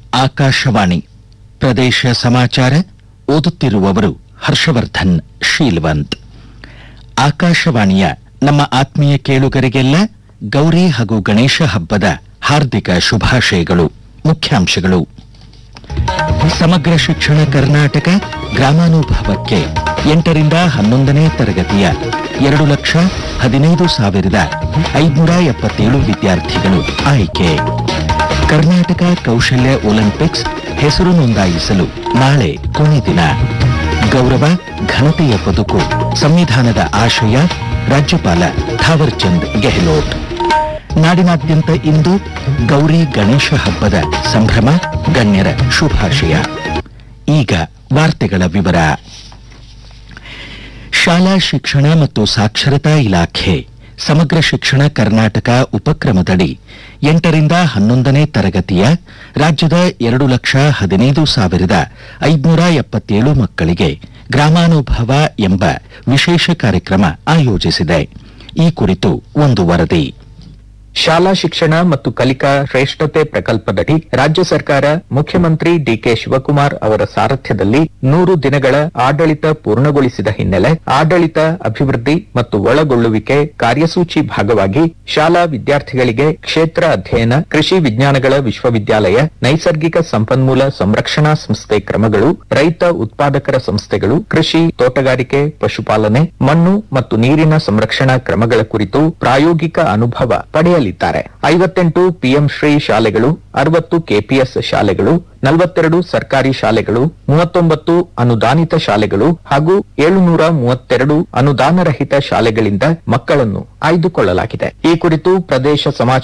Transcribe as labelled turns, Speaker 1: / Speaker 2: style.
Speaker 1: ಆಕಾಶವಾಣಿ ಪ್ರದೇಶ ಸಮಾಚಾರ ಓದುತ್ತಿರುವವರು ಹರ್ಷವರ್ಧನ್ ಶೀಲ್ವಂತ್ ಆಕಾಶವಾಣಿಯ ನಮ್ಮ ಆತ್ಮೀಯ ಕೇಳುಗರಿಗೆಲ್ಲ ಗೌರಿ ಹಾಗೂ ಗಣೇಶ ಹಬ್ಬದ ಹಾರ್ದಿಕ ಶುಭಾಶಯಗಳು ಮುಖ್ಯಾಂಶಗಳು ಸಮಗ್ರ ಶಿಕ್ಷಣ ಕರ್ನಾಟಕ ಗ್ರಾಮಾನುಭವಕ್ಕೆ ಎಂಟರಿಂದ ಹನ್ನೊಂದನೇ ತರಗತಿಯ ಎರಡು ಲಕ್ಷ ಹದಿನೈದು ಸಾವಿರದ ಐದುನೂರ ಎಪ್ಪತ್ತೇಳು ವಿದ್ಯಾರ್ಥಿಗಳು ಆಯ್ಕೆ ಕರ್ನಾಟಕ ಕೌಶಲ್ಯ ಒಲಿಂಪಿಕ್ಸ್ ಹೆಸರು ನೋಂದಾಯಿಸಲು ನಾಳೆ ಕೊನೆ ದಿನ ಗೌರವ ಘನತೆಯ ಬದುಕು ಸಂವಿಧಾನದ ಆಶಯ ರಾಜ್ಯಪಾಲ ಥಾವರ್ಚಂದ್ ಗೆಹ್ಲೋಟ್ ನಾಡಿನಾದ್ಯಂತ ಇಂದು ಗೌರಿ ಗಣೇಶ ಹಬ್ಬದ ಸಂಭ್ರಮ ಗಣ್ಯರ ಶುಭಾಶಯ ಈಗ ವಾರ್ತೆಗಳ ವಿವರ ಶಾಲಾ ಶಿಕ್ಷಣ ಮತ್ತು ಸಾಕ್ಷರತಾ ಇಲಾಖೆ ಸಮಗ್ರ ಶಿಕ್ಷಣ ಕರ್ನಾಟಕ ಉಪಕ್ರಮದಡಿ ಎಂಟರಿಂದ ಹನ್ನೊಂದನೇ ತರಗತಿಯ ರಾಜ್ಯದ ಎರಡು ಲಕ್ಷ ಹದಿನೈದು ಸಾವಿರದ ಐದುನೂರ ಎಪ್ಪತ್ತೇಳು ಮಕ್ಕಳಿಗೆ ಗ್ರಾಮಾನುಭವ ಎಂಬ ವಿಶೇಷ ಕಾರ್ಯಕ್ರಮ ಆಯೋಜಿಸಿದೆ ಈ ಕುರಿತು ಒಂದು ವರದಿ
Speaker 2: ಶಾಲಾ ಶಿಕ್ಷಣ ಮತ್ತು ಕಲಿಕಾ ಶ್ರೇಷ್ಠತೆ ಪ್ರಕಲ್ಪದಡಿ ರಾಜ್ಯ ಸರ್ಕಾರ ಮುಖ್ಯಮಂತ್ರಿ ಡಿಕೆ ಶಿವಕುಮಾರ್ ಅವರ ಸಾರಥ್ಯದಲ್ಲಿ ನೂರು ದಿನಗಳ ಆಡಳಿತ ಪೂರ್ಣಗೊಳಿಸಿದ ಹಿನ್ನೆಲೆ ಆಡಳಿತ ಅಭಿವೃದ್ಧಿ ಮತ್ತು ಒಳಗೊಳ್ಳುವಿಕೆ ಕಾರ್ಯಸೂಚಿ ಭಾಗವಾಗಿ ಶಾಲಾ ವಿದ್ಯಾರ್ಥಿಗಳಿಗೆ ಕ್ಷೇತ್ರ ಅಧ್ಯಯನ ಕೃಷಿ ವಿಜ್ಞಾನಗಳ ವಿಶ್ವವಿದ್ಯಾಲಯ ನೈಸರ್ಗಿಕ ಸಂಪನ್ಮೂಲ ಸಂರಕ್ಷಣಾ ಸಂಸ್ಥೆ ಕ್ರಮಗಳು ರೈತ ಉತ್ಪಾದಕರ ಸಂಸ್ಥೆಗಳು ಕೃಷಿ ತೋಟಗಾರಿಕೆ ಪಶುಪಾಲನೆ ಮಣ್ಣು ಮತ್ತು ನೀರಿನ ಸಂರಕ್ಷಣಾ ಕ್ರಮಗಳ ಕುರಿತು ಪ್ರಾಯೋಗಿಕ ಅನುಭವ ಪಡೆಯಲಿದ್ದಾರೆ ಐವತ್ತೆಂಟು ಪಿಎಂ ಶ್ರೀ ಶಾಲೆಗಳು ಅರವತ್ತು ಕೆಪಿಎಸ್ ಶಾಲೆಗಳು ನಲವತ್ತೆರಡು ಸರ್ಕಾರಿ ಶಾಲೆಗಳು ಮೂವತ್ತೊಂಬತ್ತು ಅನುದಾನಿತ ಶಾಲೆಗಳು ಹಾಗೂ ಏಳುನೂರ ಮೂವತ್ತೆರಡು ಅನುದಾನರಹಿತ ಶಾಲೆಗಳಿಂದ ಮಕ್ಕಳನ್ನು ಆಯ್ದುಕೊಳ್ಳಲಾಗಿದೆ ಈ ಕುರಿತು ಪ್ರದೇಶ ಸಮಾಚಾರ